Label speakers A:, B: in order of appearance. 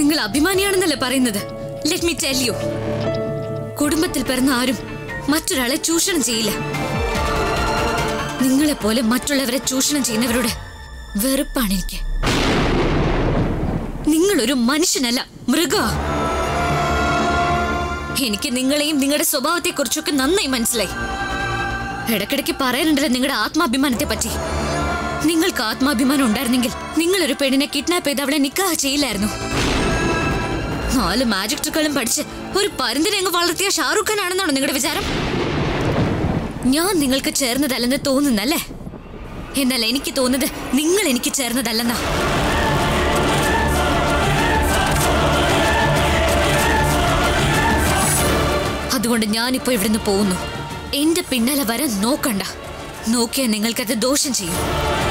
A: നിങ്ങൾ അഭിമാനിയാണെന്നല്ലേ പറയുന്നത് let me tell you കുടുംബത്തിൽ പിറന്ന ആരും മറ്റൊരാളെ ചൂഷണം ചെയ്യില്ല നിങ്ങളെ പോലെ മറ്റുള്ളവരെ ചൂഷണം ചെയ്യുന്നവരോട് വെറുപ്പാണ് എനിക്ക് നിങ്ങളൊരു മനുഷ്യനല്ല മൃഗ എനിക്ക് നിങ്ങളെയും നിങ്ങളുടെ സ്വഭാവത്തെ കുറിച്ചൊക്കെ നന്നായി മനസ്സിലായി ഇടയ്ക്കിടയ്ക്ക് പറയാനുണ്ടല്ലോ നിങ്ങളുടെ ആത്മാഭിമാനത്തെ പറ്റി നിങ്ങൾക്ക് ആത്മാഭിമാനം ഉണ്ടായിരുന്നെങ്കിൽ നിങ്ങളൊരു പെണ്ണിനെ കിഡ്നാപ്പ് ചെയ്ത് അവളെ നിക്കാഹ് ചെയ്യില്ലായിരുന്നു നാല് മാജിക് ട്രിക്കുകളും പഠിച്ച് ഒരു പരുന്തിനെ അങ്ങ് വളർത്തിയ ഷാറൂഖ് ഖാൻ ആണെന്നാണോ നിങ്ങളുടെ വിചാരം ഞാൻ നിങ്ങൾക്ക് ചേർന്നതല്ലെന്ന് തോന്നുന്നല്ലേ എന്നാൽ എനിക്ക് തോന്നുന്നത് നിങ്ങൾ എനിക്ക് ചേർന്നതല്ലെന്നാ അതുകൊണ്ട് ഞാനിപ്പോ ഇവിടുന്ന് പോകുന്നു എന്റെ പിന്നാലെ വരാൻ നോക്കണ്ട നോക്കിയാൽ നിങ്ങൾക്കത് ദോഷം ചെയ്യും